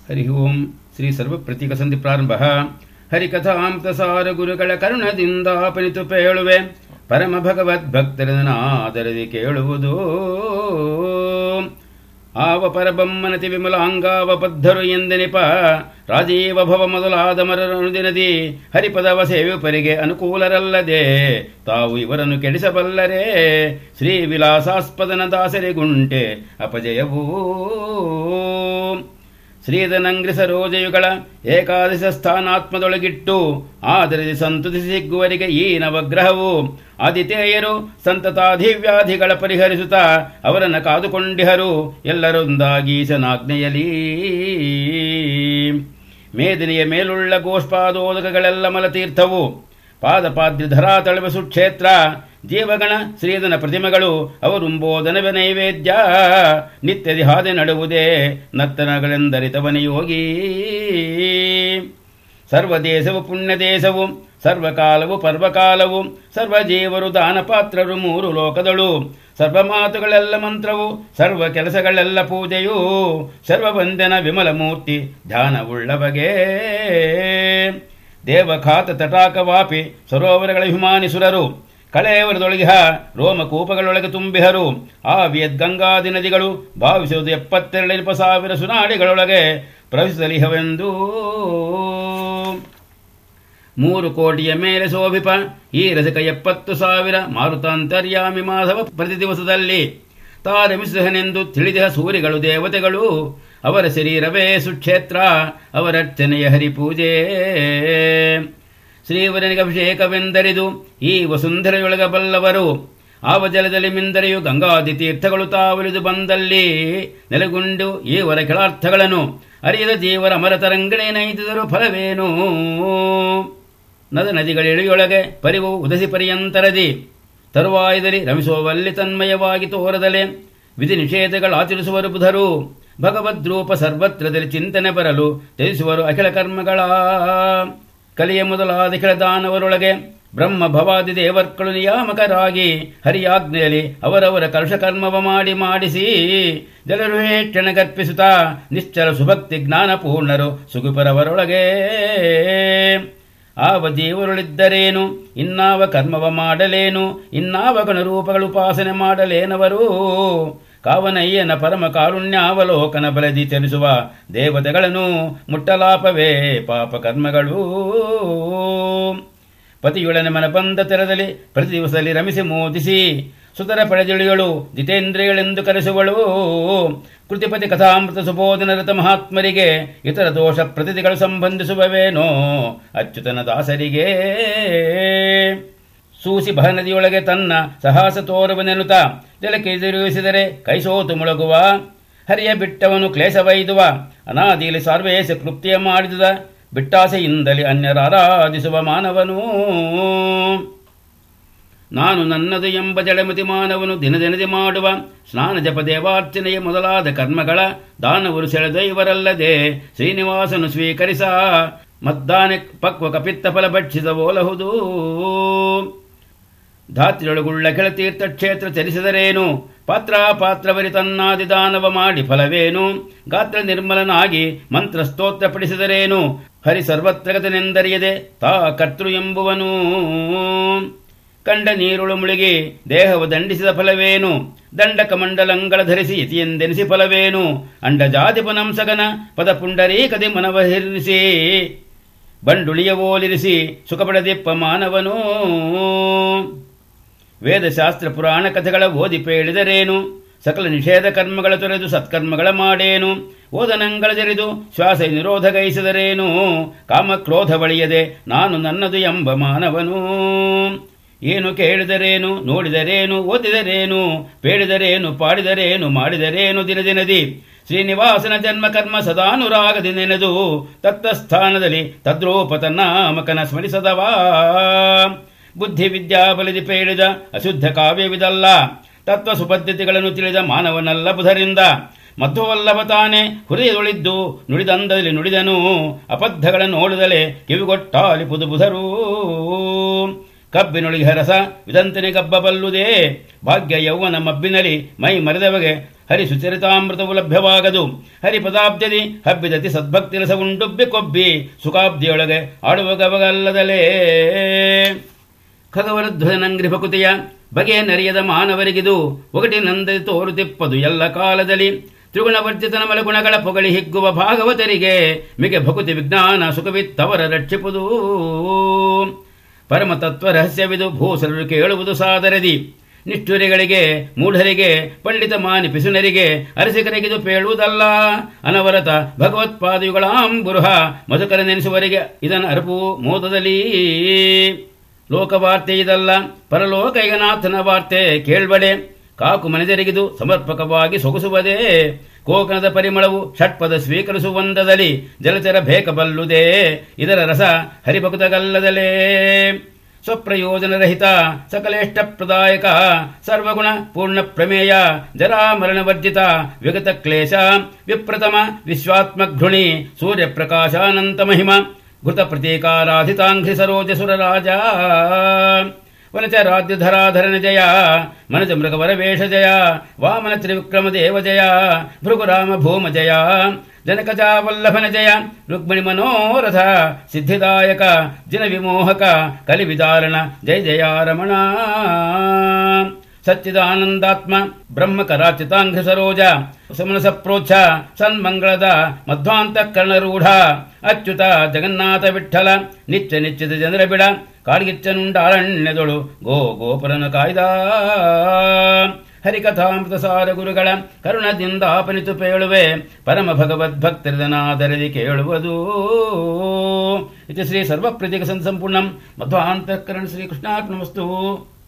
ಹರಿ ಓಂ ಶ್ರೀ ಸರ್ವಪ್ರತೀಕ ಸಂಧಿ ಪ್ರಾರಂಭ ಹರಿಕಥಾಂತಸಾರ ಗುರುಗಳ ಕರುಣದಿಂದ ಪನಿತು ಪೇಳುವೆ ಪರಮ ಭಗವದ್ ಭಕ್ತರನ ಆದರದಿ ಕೇಳುವುದು ಆವ ಪರಬಮ್ಮನತಿ ವಿಮಲಾಂಗಾವ ಬದ್ಧರು ಎಂದೆನಿಪ ರಾಜೀವ ಭವ ಮೊದಲಾದ ಮರನುದಿನದಿ ಹರಿಪದವ ಸೇವಿಪರಿಗೆ ಅನುಕೂಲರಲ್ಲದೆ ತಾವು ಇವರನ್ನು ಕೆಡಿಸಬಲ್ಲರೇ ಶ್ರೀ ವಿಲಾಸಾಸ್ಪದನ ದಾಸರಿಗುಂಟೆ ಅಪಜಯವೂ ಶ್ರೀಧನಂಗ್ರಿ ಸರೋಜಯುಗಳ ಏಕಾದಶ ಸ್ಥಾನಾತ್ಮದೊಳಗಿಟ್ಟು ಆದರಿಸಿ ಸಂತುತಿ ಸಿಗ್ಗುವರಿಗೆ ಈ ನವಗ್ರಹವು ಆದಿತೇಯರು ಸಂತತಾಧಿವ್ಯಾಧಿಗಳ ಪರಿಹರಿಸುತ್ತಾ ಅವರನ್ನು ಕಾದುಕೊಂಡಿಹರು ಎಲ್ಲರೊಂದಾಗೀಸನಾಜ್ಞೆಯಲಿ ಮೇದಿನಿಯ ಮೇಲುಳ್ಳ ಗೋಷ್ಪಾದೋದಕಗಳೆಲ್ಲ ಮಲತೀರ್ಥವು ಪಾದಪಾದ್ರಿ ಧರಾ ತಳವೆ ಸುಕ್ಷೇತ್ರ ಜೀವಗಣ ಶ್ರೀಧನ ಪ್ರತಿಮೆಗಳು ಅವರುಂಬೋದನವೆ ನೈವೇದ್ಯ ನಿತ್ಯದಿ ಹಾದೆ ನಡುವುದೇ ನರ್ತನಗಳೆಂದರಿತವನ ಯೋಗಿ ಸರ್ವದೇಶವು ಪುಣ್ಯದೇಶವು ಸರ್ವಕಾಲವು ಪರ್ವಕಾಲವು ಸರ್ವಜೀವರು ದಾನಪಾತ್ರರು ಮೂರು ಲೋಕದಳು ಸರ್ವ ಮಾತುಗಳೆಲ್ಲ ಮಂತ್ರವು ಸರ್ವ ಕೆಲಸಗಳೆಲ್ಲ ಪೂಜೆಯು ಸರ್ವವಂದನ ವಿಮಲ ಮೂರ್ತಿ ಧ್ಯಾನವುಳ್ಳವಗೆ ದೇವಖಾತ ತಟಾಕವಾಪಿ ಸರೋವರಗಳ ಹಿಮಾನಿಸುರರು ಕಳೆಯವರದೊಳಗಿಹ ರೋಮಕೂಪಗಳೊಳಗೆ ತುಂಬಿಹರು ಆ ಗಂಗಾದಿ ನದಿಗಳು ಭಾವಿಸುವುದು ಎಪ್ಪತ್ತೆರಡು ಸಾವಿರ ಸುನಾಡಿಗಳೊಳಗೆ ಪ್ರವೇಶಿಸಲಿಹವೆಂದು ಮೂರು ಕೋಟಿಯ ಮೇಲೆ ಶೋಭಿಪ ಈ ರಸಿಕ ಎಪ್ಪತ್ತು ಸಾವಿರ ಮಾರುತಾಂತರ್ಯಾಮಿ ಮಾಧವ ಪ್ರತಿ ದಿವಸದಲ್ಲಿ ತಾರಮಿಸಹನೆಂದು ತಿಳಿದಿಹ ಸೂರಿಗಳು ದೇವತೆಗಳು ಅವರ ಶರೀರವೇ ಸುಕ್ಷೇತ್ರ ಅವರರ್ಚನೆಯ ಹರಿಪೂಜೆ ಶ್ರೀವರನಿಗೆ ಅಭಿಷೇಕವೆಂದರಿದು ಈ ವಸುಂಧರೆಯೊಳಗ ಬಲ್ಲವರು ಆವ ಜಲದಲ್ಲಿ ಮಿಂದರೆಯು ಗಂಗಾದಿ ತೀರ್ಥಗಳು ತಾವಲಿದು ಬಂದಲ್ಲಿ ನೆಲೆಗುಂಡು ಈವರ ಕೆಳಾರ್ಥಗಳನ್ನು ಅರಿಯದ ಜೀವರ ಅಮರ ತರಂಗಣೆ ನೈತಿದರು ಫಲವೇನು ನದ ನದಿಗಳಿಳಿಯೊಳಗೆ ಪರಿವು ಉದಸಿ ಪರ್ಯಂತರದಿ ತರುವಾಯದಲ್ಲಿ ರಮಿಸುವಲ್ಲಿ ತನ್ಮಯವಾಗಿ ತೋರದಲೆ ವಿಧಿ ನಿಷೇಧಗಳು ಆಚರಿಸುವರು ಬುಧರು ಭಗವದ್ರೂಪ ಸರ್ವತ್ರದಲ್ಲಿ ಚಿಂತನೆ ಬರಲು ತ್ಯಜಿಸುವರು ಅಖಿಲ ಕರ್ಮಗಳ ಕಲಿಯ ಮೊದಲಾದ ಕೆಳ ದಾನವರೊಳಗೆ ಬ್ರಹ್ಮ ಭವಾದಿ ದೇವರ್ಗಳು ನಿಯಾಮಕರಾಗಿ ಹರಿಯಾಜ್ಞೆಯಲ್ಲಿ ಅವರವರ ಕಲುಷ ಕರ್ಮವ ಮಾಡಿ ಮಾಡಿಸಿ ಜನರು ಹೇಕ್ಷಣ ಗರ್ಪಿಸುತ್ತಾ ನಿಶ್ಚಲ ಸುಭಕ್ತಿ ಜ್ಞಾನಪೂರ್ಣರು ಸುಗುಪರವರೊಳಗೆ ಆವ ಜೀವರುಳಿದ್ದರೇನು ಇನ್ನಾವ ಕರ್ಮವ ಮಾಡಲೇನು ಇನ್ನಾವ ಗಣರೂಪಗಳು ಉಪಾಸನೆ ಮಾಡಲೇನವರು ಕಾವನಯ್ಯನ ಪರಮ ಕಾರುಣ್ಯಾವಲೋಕನ ಬಲದಿ ಚಲಿಸುವ ದೇವತೆಗಳನ್ನು ಮುಟ್ಟಲಾಪವೇ ಪಾಪ ಕರ್ಮಗಳು ಪತಿಯೊಡನೆ ಮನ ಬಂದ ತೆರದಲ್ಲಿ ಪ್ರತಿ ದಿವಸದಲ್ಲಿ ರಮಿಸಿ ಮೋದಿಸಿ ಸುತರ ಪಡೆದಿಳಿಯಳು ಜಿತೇಂದ್ರಿಯಳೆಂದು ಕರೆಸುವಳು ಕೃತಿಪತಿ ಕಥಾಮೃತ ಸುಬೋಧನ ರಥ ಮಹಾತ್ಮರಿಗೆ ಇತರ ದೋಷ ಪ್ರತಿದಿಗಳು ಸಂಬಂಧಿಸುವವೇನೋ ಅಚ್ಯುತನ ದಾಸರಿಗೆ ಸೂಸಿ ಬಹನದಿಯೊಳಗೆ ತನ್ನ ಸಾಹಸ ತೋರುವನೆನುತ ಜಲಕ್ಕೆ ಎದುರಿಸಿದರೆ ಕೈಸೋತು ಮುಳುಗುವ ಹರಿಯ ಬಿಟ್ಟವನು ಕ್ಲೇಶವೈದುವ ಅನಾದಿಯಲ್ಲಿ ಸರ್ವೇಶ ಕೃತ್ಯ ಮಾಡಿದ ಬಿಟ್ಟಾಸೆಯಿಂದಲೇ ಅನ್ಯರಾರಾಧಿಸುವ ಮಾನವನು ನಾನು ನನ್ನದು ಎಂಬ ಜಡಮತಿ ಮಾನವನು ದಿನದಿನದಿ ಮಾಡುವ ಸ್ನಾನ ಜಪ ದೇವಾರ್ಚನೆಯ ಮೊದಲಾದ ಕರ್ಮಗಳ ದಾನವರು ಸೆಳೆದ ಇವರಲ್ಲದೆ ಶ್ರೀನಿವಾಸನು ಸ್ವೀಕರಿಸ ಮದ್ದಾನೆ ಪಕ್ವ ಕಪಿತ್ತ ಫಲ ಭಕ್ಷಿಸ ಓಲಹುದು ಧಾತ್ರಿಯೊಳಗುಳ್ಳ ಕೆಳತೀರ್ಥ ಕ್ಷೇತ್ರ ಚಲಿಸಿದರೇನು ಪಾತ್ರ ಪಾತ್ರವರಿ ತನ್ನಾದಿ ದಾನವ ಮಾಡಿ ಫಲವೇನು ಗಾತ್ರ ನಿರ್ಮಲನಾಗಿ ಮಂತ್ರ ಸ್ತೋತ್ರ ಪಡಿಸಿದರೇನು ಹರಿ ಸರ್ವತ್ರಗತನೆಂದರಿಯದೆ ತಾ ಕರ್ತೃ ಎಂಬುವನು ಕಂಡ ನೀರುಳು ಮುಳುಗಿ ದೇಹವು ದಂಡಿಸಿದ ಫಲವೇನು ದಂಡಕ ಮಂಡಲಂಗಳ ಧರಿಸಿ ಇತಿಯೆಂದೆನಿಸಿ ಫಲವೇನು ಅಂಡ ಜಾತಿ ಪುನಂಸಗನ ಪದ ಪುಂಡರೀಕದಿ ಮನವಹಿರಿಸಿ ಬಂಡುಳಿಯ ಓಲಿರಿಸಿ ಸುಖಪಡದಿಪ್ಪ ಮಾನವನು ವೇದಶಾಸ್ತ್ರ ಪುರಾಣ ಕಥೆಗಳ ಓದಿ ಪೇಳಿದರೇನು ಸಕಲ ನಿಷೇಧ ಕರ್ಮಗಳ ತೊರೆದು ಸತ್ಕರ್ಮಗಳ ಮಾಡೇನು ಓದನಂಗಳ ಜರಿದು ಶ್ವಾಸ ನಿರೋಧಗೈಸಿದರೇನು ಕಾಮಕ್ರೋಧ ಬಳಿಯದೆ ನಾನು ನನ್ನದು ಎಂಬ ಮಾನವನು ಏನು ಕೇಳಿದರೇನು ನೋಡಿದರೇನು ಓದಿದರೇನು ಪೇಳಿದರೇನು ಪಾಡಿದರೇನು ಮಾಡಿದರೇನು ದಿನದಿನದಿ ಶ್ರೀನಿವಾಸನ ಜನ್ಮ ಕರ್ಮ ಸದಾನುರಾಗದಿ ನೆನೆದು ತತ್ತಸ್ಥಾನದಲ್ಲಿ ತದ್ರೂಪ ತನ್ನಾಮಕನ ಸ್ಮರಿಸದವಾ ಬುದ್ಧಿ ವಿದ್ಯಾ ಬಲಿದಿ ಪೇಳಿದ ಅಶುದ್ಧ ಕಾವ್ಯವಿದಲ್ಲ ತತ್ವ ಸುಪದ್ಧತಿಗಳನ್ನು ತಿಳಿದ ಮಾನವನಲ್ಲ ಬುಧರಿಂದ ಮಧ್ವವಲ್ಲಭ ತಾನೇ ಹುರಿಯದೊಳಿದ್ದು ನುಡಿದಂದಲ್ಲಿ ನುಡಿದನು ಅಬದ್ಧಗಳ ನೋಡಿದಲೆ ಕಿವಿಗೊಟ್ಟಾಲಿಪುದು ಬುಧರು ಕಬ್ಬಿನೊಳಗೆ ರಸ ವಿದಂತನೆ ಗಬ್ಬಬಲ್ಲುದೇ ಭಾಗ್ಯ ಯೌವನ ಮಬ್ಬಿನಲಿ ಮೈ ಮರೆದವಗೆ ಹರಿ ಸುಚರಿತಾಮೃತವು ಲಭ್ಯವಾಗದು ಹರಿ ಪದಾಬ್ಜದಿ ಹಬ್ಬಿದತಿ ಸದ್ಭಕ್ತಿ ರಸವುಂಡುಬ್ಬಿ ಕೊಬ್ಬಿ ಸುಖಾಬ್ದಿಯೊಳಗೆ ಆಡುವ ಗವಗಲ್ಲದಲೇ ಖಗವರಧ್ವನಂಗ್ರಿ ಭಕುತಿಯ ಬಗೆಯ ನರಿಯದ ಮಾನವರಿಗಿದು ಒಗಟಿನಂದ ತೋರುತಿಪ್ಪದು ಎಲ್ಲ ಕಾಲದಲ್ಲಿ ತ್ರಿಗುಣವರ್ಜಿತನ ಮಲಗುಣಗಳ ಪೊಗಳಿ ಹಿಗ್ಗುವ ಭಾಗವತರಿಗೆ ಮಿಗೆ ಭಕುತಿ ವಿಜ್ಞಾನ ಸುಖವಿತ್ತವರ ರಕ್ಷಿಪುದು ಪರಮತತ್ವ ರಹಸ್ಯವಿದು ಭೂಸರರು ಕೇಳುವುದು ಸಾದರದಿ ನಿಷ್ಠುರಿಗಳಿಗೆ ಮೂಢರಿಗೆ ಪಂಡಿತ ಮಾನಿ ಪಿಸುನರಿಗೆ ಅರಸಿಕರಿಗಿದು ಪೇಳುವುದಲ್ಲ ಅನವರತ ಭಗವತ್ಪಾದಿಗಳಾಂಬುರುಹ ಮಧುಕರ ನೆನೆಸುವರಿಗೆ ಇದನ್ನು ಅರಪು ಮೋದದಲ್ಲಿ ಲೋಕವಾರ್ತೆ ಇದಲ್ಲ ಪರಲೋಕ ಐಗನಾಥನ ವಾರ್ತೆ ಕೇಳ್ಬಡೆ ಕಾಕು ಮನೆದರಿಗಿದು ಸಮರ್ಪಕವಾಗಿ ಸೊಗಸುವುದೇ ಕೋಕಣದ ಪರಿಮಳವು ಷಟ್ಪದ ಸ್ವೀಕರಿಸುವಂದದಲ್ಲಿ ಜಲಚರ ಬೇಕಬಲ್ಲುದೇ ಇದರ ರಸ ಹರಿಭಕುತಗಲ್ಲದಲೇ ಸ್ವಪ್ರಯೋಜನರಹಿತ ಸಕಲೇಷ್ಟ ಪ್ರದಾಯಕ ಸರ್ವಗುಣ ಪೂರ್ಣ ಪ್ರಮೇಯ ಜರಾಮರಣವರ್ಜಿತ ವಿಗತ ಕ್ಲೇಶ ವಿಪ್ರತಮ ವಿಶ್ವಾತ್ಮಘೃಣಿ ಸೂರ್ಯಪ್ರಕಾಶಾನಂತ ಮಹಿಮ ಘೃತ ಪ್ರತೀಕಾರಾಧಿತಾಂಘ್ರಿ ಸರೋಜ ಸುರರಾಜ ವನಚ ರಾಜ್ಯಧರಾಧರಣ ಜಯ ಮನಜ ಮೃಗವರ ವೇಷ ಜಯ ವಾಮನ ತ್ರಿವಿಕ್ರಮ ದೇವ ಜಯ ಭೃಗುರಾಮ ಭೂಮ ಜಯ ಜನಕಜಾ ವಲ್ಲಭನ ಜಯ ರುಕ್ಮಿಣಿ ಮನೋರಥ ಸಿದ್ಧಿದಾಯಕ ಜನ ವಿಮೋಹಕ ಕಲಿವಿದಾರಣ ಜಯ ಜಯ ರಮಣ ಸಚ್ಚಿದಾನಂದಾತ್ಮ ಬ್ರಹ್ಮ ಕರಾಚಿತಾಂಘ್ರಿ ಸರೋಜ ಸುಮನಸ ಪ್ರೋಚ್ಛ ಸನ್ಮಂಗಳದ ಮಧ್ವಾಂತಕರ್ಣರೂಢ ಅಚ್ಯುತ ಜಗನ್ನಾಥ ವಿಠಲ ನಿತ್ಯ ನಿಶ್ಚಿತ ಜನರ ಬಿಡ ಕಾಡ್ಗಿಚ್ಚನುಂಡಾರಣ್ಯದೊಳು ಗೋ ಗೋಪುರನ ಕಾಯ್ದ ಹರಿಕಥಾಮೃತ ಸಾರ ಗುರುಗಳ ಕರುಣದಿಂದ ಆಪನಿತು ಪೇಳುವೆ ಪರಮ ಭಗವದ್ಭಕ್ತರಿದನಾದರದಿ ಕೇಳುವುದು ಇದು ಶ್ರೀ ಸರ್ವಪ್ರತಿಕ ಸಂಪೂರ್ಣಂ ಮಧ್ವಾಂತಃಕರಣ ಶ್ರೀಕೃಷ್ಣಾರ್ಪಣಮಸ್ತು